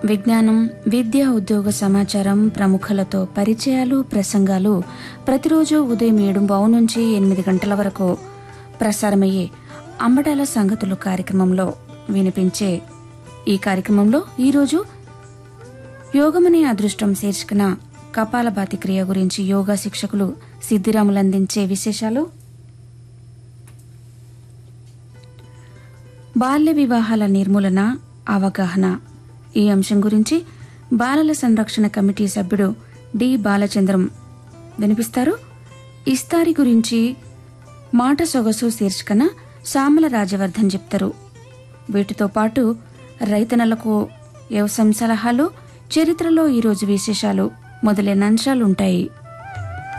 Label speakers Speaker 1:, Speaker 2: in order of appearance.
Speaker 1: విజ్ఞానం విద్యా ఉద్యోగ సమాచారం ప్రముఖులతో పరిచయాలు ప్రసంగాలు ప్రతిరోజు ఉదయం ఏడు బావు నుంచి ఎనిమిది గంటల వరకు ప్రసారమయ్యే అంబటాల సంగతులు కార్యక్రమంలో వినిపించే ఈ కార్యక్రమంలో ఈరోజు యోగమనే అదృష్టం శీర్షికన కపాలభాతి క్రియ గురించి యోగా శిక్షకులు సిద్ధిరాములు అందించే విశేషాలు బాల్య వివాహాల నిర్మూలన అవగాహన ఈ అంశం గురించి బాలల సంరక్షణ కమిటీ సభ్యుడు డి బాలచంద్రం వినిపిస్తారు ఇస్తారి గురించి మాట సొగసు శీర్షికన సామల రాజవర్ధన్ చెప్తారు వీటితో పాటు రైతన్నలకు వ్యవసాయం సలహాలు చరిత్రలో ఈరోజు విశేషాలు మొదలైన అంశాలుంటాయి